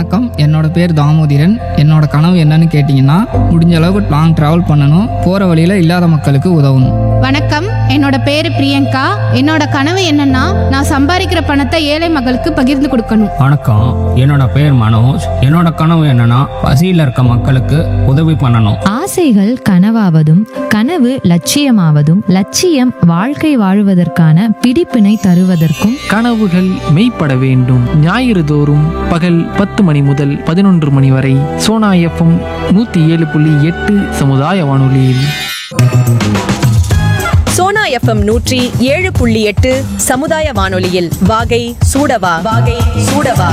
வணக்கம் என்னோட பேர் தாமோதிரன் என்னோட கனவு என்னன்னு கேட்டிங்கன்னா முடிஞ்ச அளவுக்கு லாங் ட்ராவல் பண்ணணும் போகிற வழியில் இல்லாத மக்களுக்கு உதவணும் வணக்கம் என்னோட பேரு பிரியங்கா என்னோட கனவு என்னன்னா நான் சம்பாதிக்கிற பணத்தை ஏழை மக்களுக்கு பகிர்ந்து கொடுக்கணும் வணக்கம் என்னோட பேர் மனோஜ் என்னோட கனவு என்னன்னா பசியில் இருக்க மக்களுக்கு உதவி பண்ணணும் ஆசைகள் கனவாவதும் கனவு லட்சியமாவதும் லட்சியம் வாழ்க்கை வாழுவதற்கான பிடிப்பினை தருவதற்கும் கனவுகள் மெய்ப்பட வேண்டும் ஞாயிறு தோறும் பகல் பத்து மணி முதல் பதினொன்று மணி வரை சோனா எஃப்எம் நூற்றி ஏழு புள்ளி எட்டு சமுதாய வானொலியில் சோனா எஃப்எம் நூற்றி ஏழு புள்ளி எட்டு சமுதாய வானொலியில் வாகை சூடவா வாகை சூடவா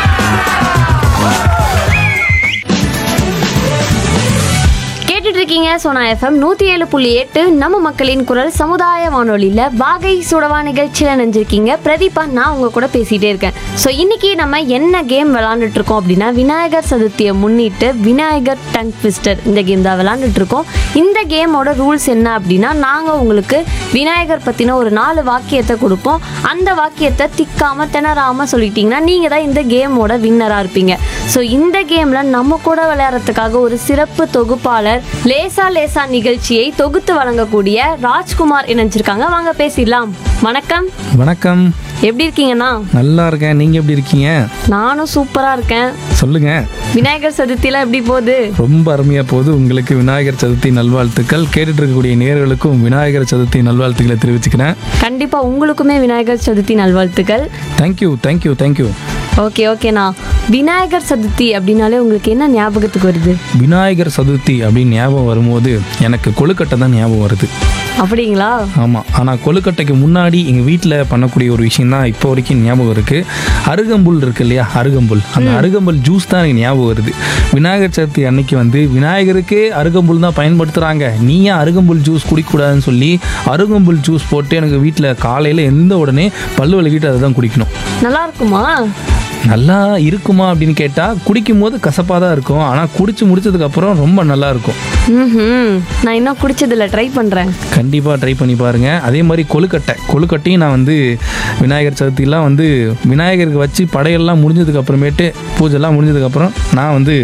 கேட்டுட்டு இருக்கீங்க சோனா எஃப்எம் நூத்தி ஏழு புள்ளி எட்டு நம்ம மக்களின் குரல் சமுதாய வானொலியில வாகை சுடவா நிகழ்ச்சியில நினைஞ்சிருக்கீங்க பிரதீபா நான் உங்க கூட பேசிட்டே இருக்கேன் ஸோ இன்னைக்கு நம்ம என்ன கேம் விளாண்டுட்டு இருக்கோம் அப்படின்னா விநாயகர் சதுர்த்தியை முன்னிட்டு விநாயகர் டங் ட்விஸ்டர் இந்த கேம் தான் விளாண்டுட்டு இருக்கோம் இந்த கேமோட ரூல்ஸ் என்ன அப்படின்னா நாங்க உங்களுக்கு விநாயகர் பத்தின ஒரு நாலு வாக்கியத்தை கொடுப்போம் அந்த வாக்கியத்தை திக்காம திணறாம சொல்லிட்டீங்கன்னா நீங்க தான் இந்த கேமோட வின்னரா இருப்பீங்க ஸோ இந்த கேம்ல நம்ம கூட விளையாடுறதுக்காக ஒரு சிறப்பு தொகுப்பாளர் லேசா லேசா நிகழ்ச்சியை தொகுத்து வழங்கக்கூடிய ராஜ்குமார் இணைஞ்சிருக்காங்க வாங்க பேசிடலாம் வணக்கம் வணக்கம் எப்படி இருக்கீங்கண்ணா நல்லா இருக்கேன் நீங்க எப்படி இருக்கீங்க நானும் சூப்பரா இருக்கேன் சொல்லுங்க விநாயகர் சதுர்த்திலாம் எப்படி போகுது ரொம்ப அருமையா போகுது உங்களுக்கு விநாயகர் சதுர்த்தி நல்வாழ்த்துக்கள் கேட்டுட்டு இருக்கக்கூடிய நேயர்களுக்கும் விநாயகர் சதுர்த்தி நல்வாழ்த்துக்களை தெரிவிச்சுக்கிறேன் கண்டிப்பா உங்களுக்குமே விநாயகர் சதுர்த்தி நல்வாழ்த்துக்கள் தேங்க்யூ தேங்க்யூ தேங்க்யூ ஓகே ஓகேண்ணா விநாயகர் சதுர்த்தி அப்படின்னாலே உங்களுக்கு என்ன ஞாபகத்துக்கு வருது விநாயகர் சதுர்த்தி அப்படின்னு ஞாபகம் வரும்போது எனக்கு கொழுக்கட்டை தான் ஞாபகம் வருது அப்படிங்களா ஆமாம் ஆனால் கொழுக்கட்டைக்கு முன்னாடி எங்கள் வீட்டில் பண்ணக்கூடிய ஒரு விஷயம் தான் இப்போ வரைக்கும் ஞாபகம் இருக்குது அருகம்புல் இருக்கு இல்லையா அருகம்புல் அந்த அருகம்புல் ஜூஸ் தான் எனக்கு ஞாபகம் வருது விநாயகர் சதுர்த்தி அன்னைக்கு வந்து விநாயகருக்கே அருகம்புல் தான் பயன்படுத்துகிறாங்க நீ ஏன் அருகம்புல் ஜூஸ் குடிக்கக்கூடாதுன்னு சொல்லி அருகம்புல் ஜூஸ் போட்டு எனக்கு வீட்டில் காலையில் எந்த உடனே பல்லு விளக்கிட்டு அதை தான் குடிக்கணும் நல்லா இருக்குமா நல்லா இருக்குமா அப்படின்னு கேட்டால் குடிக்கும் போது கசப்பாக தான் இருக்கும் ஆனால் குடிச்சு முடிச்சதுக்கப்புறம் ரொம்ப நல்லா இருக்கும் ம் நான் இன்னும் குடிச்சதில்ல ட்ரை பண்றேன் கண்டிப்பாக ட்ரை பண்ணி பாருங்கள் அதே மாதிரி கொழுக்கட்டை கொழுக்கட்டையும் நான் வந்து விநாயகர் சதுர்த்திலாம் வந்து விநாயகருக்கு வச்சு படையெல்லாம் முடிஞ்சதுக்கு அப்புறமேட்டு பூஜைலாம் முடிஞ்சதுக்கப்புறம் நான் வந்து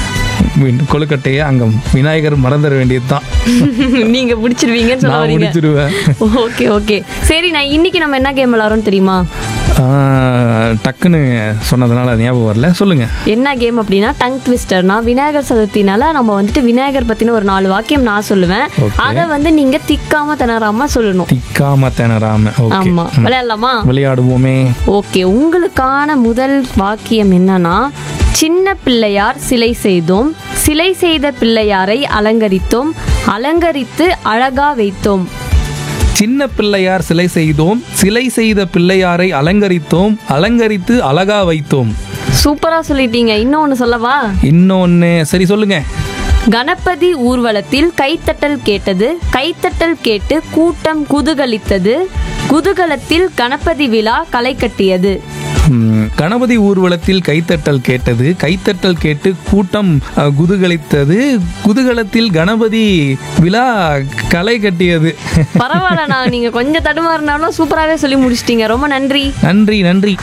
வி- கொழுக்கட்டையை அங்கே விநாயகர் மறந்துட வேண்டியது தான் நீங்க பிடிச்சிருவீங்கன்னு சொல்ல நான் வரீங்க முடிச்சிருவேன் ஓகே ஓகே சரி நான் இன்னைக்கு நம்ம என்ன கேம் விளாட்றோம் தெரியுமா ஆஹ், டக்குன்னு சொன்னதுனால அது ஞாபகம் வரல சொல்லுங்கள் என்ன கேம் அப்படின்னா டங் ட்விஸ்டர்னா விநாயகர் சதுர்த்தினால நம்ம வந்துட்டு விநாயகர் பத்தின ஒரு நாலு வாக்கியம் நான் சொல்லுவேன் Okay. அதை வந்து நீங்க திக்காம திணறாம சொல்லணும் திக்காம திணறாம ஓகே ஆமா விளையாடலாமா விளையாடுவோமே ஓகே உங்களுக்கான முதல் வாக்கியம் என்னன்னா சின்ன பிள்ளையார் சிலை செய்தோம் சிலை செய்த பிள்ளையாரை அலங்கரித்தோம் அலங்கரித்து அழகா வைத்தோம் சின்ன பிள்ளையார் சிலை செய்தோம் சிலை செய்த பிள்ளையாரை அலங்கரித்தோம் அலங்கரித்து அழகா வைத்தோம் சூப்பரா சொல்லிட்டீங்க இன்னொன்னு சொல்லவா இன்னொன்னு சரி சொல்லுங்க கணபதி ஊர்வலத்தில் கைத்தட்டல் கேட்டது கைத்தட்டல் கேட்டு கூட்டம் குதூகலித்தது குதூகலத்தில் கணபதி விழா களை கட்டியது ம், கணபதி ஊர்வலத்தில் கைத்தட்டல் கேட்டது கைத்தட்டல் கேட்டு கூட்டம் அஹ், குதூகலித்தது குதூகலத்தில் கணபதி விழா களை கட்டியது பரவாயில்ல நான் நீங்க கொஞ்சம் தடுமாறினாலும் சூப்பராகவே சொல்லி முடிச்சிட்டீங்க ரொம்ப நன்றி நன்றி நன்றி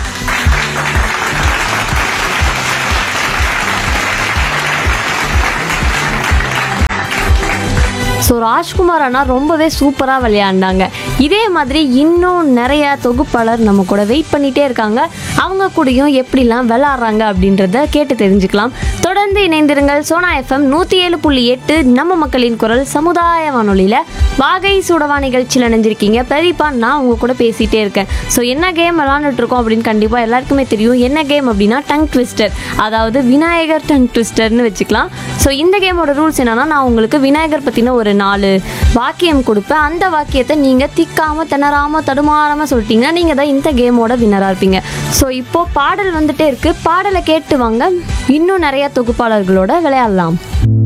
ஸோ ராஜ்குமார் அண்ணா ரொம்பவே சூப்பராக விளையாண்டாங்க இதே மாதிரி இன்னும் நிறைய தொகுப்பாளர் நம்ம கூட வெயிட் பண்ணிட்டே இருக்காங்க அவங்க கூடயும் எப்படிலாம் விளையாடுறாங்க அப்படின்றத கேட்டு தெரிஞ்சுக்கலாம் தொடர்ந்து இணைந்திருங்கள் சோனா எஃப்எம் நூற்றி ஏழு புள்ளி எட்டு நம்ம மக்களின் குரல் சமுதாய வானொலியில் வாகை சுடவா நிகழ்ச்சியில் இணைஞ்சிருக்கீங்க பெரியப்பா நான் உங்க கூட பேசிகிட்டே இருக்கேன் ஸோ என்ன கேம் விளாண்டுட்டு இருக்கோம் அப்படின்னு கண்டிப்பாக எல்லாருக்குமே தெரியும் என்ன கேம் அப்படின்னா டங் ட்விஸ்டர் அதாவது விநாயகர் டங் ட்விஸ்டர்னு வச்சுக்கலாம் ஸோ இந்த கேமோட ரூல்ஸ் என்னன்னா நான் உங்களுக்கு விநாயகர் பற்றின ஒரு நாலு வாக்கியம் கொடுப்பேன் அந்த வாக்கியத்தை நீங்கள் திக்காம திணறாம தடுமாறாம சொல்லிட்டீங்கன்னா நீங்கள் தான் இந்த கேமோட வின்னராக இருப்பீங்க ஸோ இப்போ பாடல் வந்துட்டே இருக்கு பாடலை கேட்டு வாங்க இன்னும் நிறைய தொகுப்பாளர்களோட விளையாடலாம்